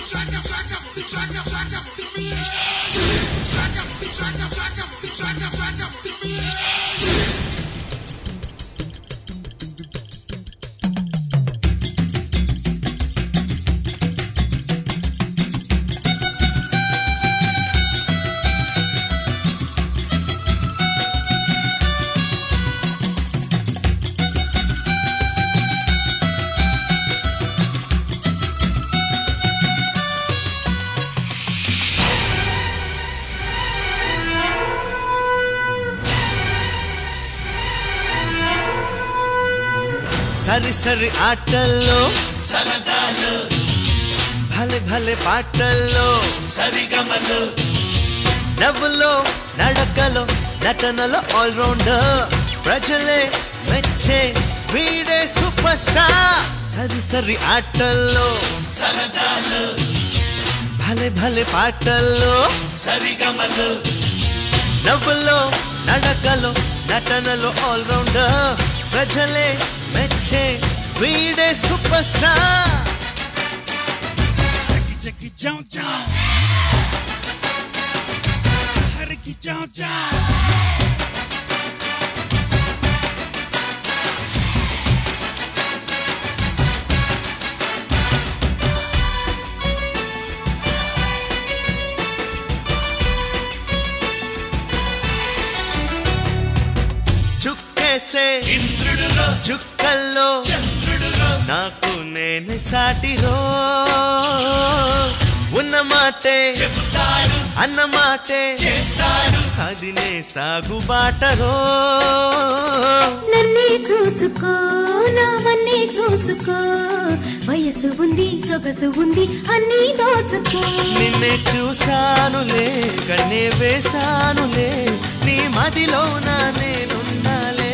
సరి సరి ఆటల్లో సరదాలు భలే భలే పాటల్లో సరిగమలు నవ్వులో నడకలో నటనలో ఆల్రౌండర్ ప్రజలే మెచ్చే వీడే సూపర్ స్టార్ సరి సరి ఆటల్లో సరదాలు భలే భలే పాటల్లో సరిగమలు నవ్వులో నడకలో నటనలో ఆల్రౌండర్ ప్రజలే మెచ్చే వీడే super star Jackie John John. Hariki John John. చుక్కేసే ఇంద్రుడులో చుక్కల్లో చంద్రుడులో నాకు నేను సాటిరో ఉన్న మాటే చెబుతాడు అన్న మాటే చేస్తాడు అది నే సాగుబాటరో నన్నే చూసుకో నావన్నే చూసుకో వయసు ఉంది సొగసు ఉంది అన్నీ దోచుకో నిన్నే చూశానులే కన్నే వేశానులే నీ మదిలోన నేనున్నాలే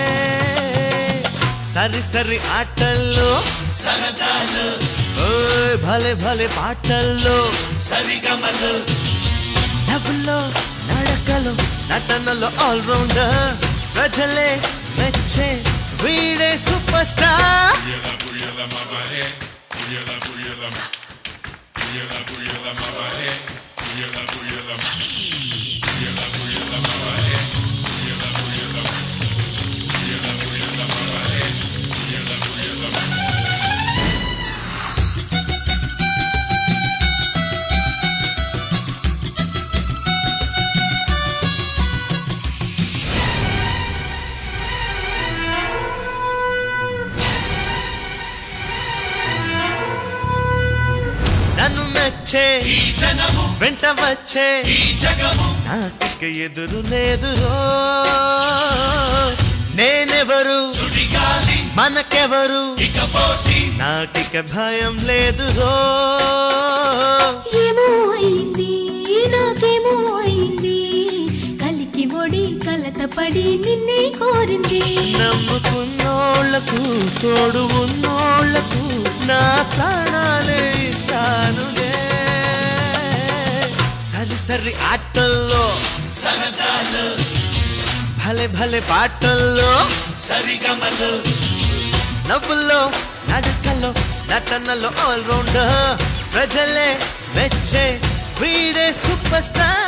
సరి సరి ఆటల్లో సరదాలు ఓయ్ భలే భలే పాటల్లో సరిగమలు నవ్వుల్లో నడకలో నటనలో ఆల్రౌండర్ ప్రజలే మెచ్చే వీడే సూపర్ స్టార్ నన్ను మెచ్చే ఈ జనము వెంట వచ్చే ఈ జగము నాటిక ఎదురు లేదురో నేనెవరు సుడిగాలి మనకెవరు ఇక పోటీ నాటిక భయం లేదురో ఏమో అయింది నాకేమో అయింది కలికి ఒడి కలత పడి నిన్నే కోరింది నమ్ముకున్నోళ్లకు తోడు ఉన్నోళ్లకు నా ప్రాణాలే ఇస్తానులే సరి సరి ఆటల్లో సరదాలు భలే భలే పాటల్లో సరిగమలు నవ్వుల్లో నడకల్లో నటనలో ఆల్రౌండర్ ప్రజలే మెచ్చే వీడే సూపర్ స్టార్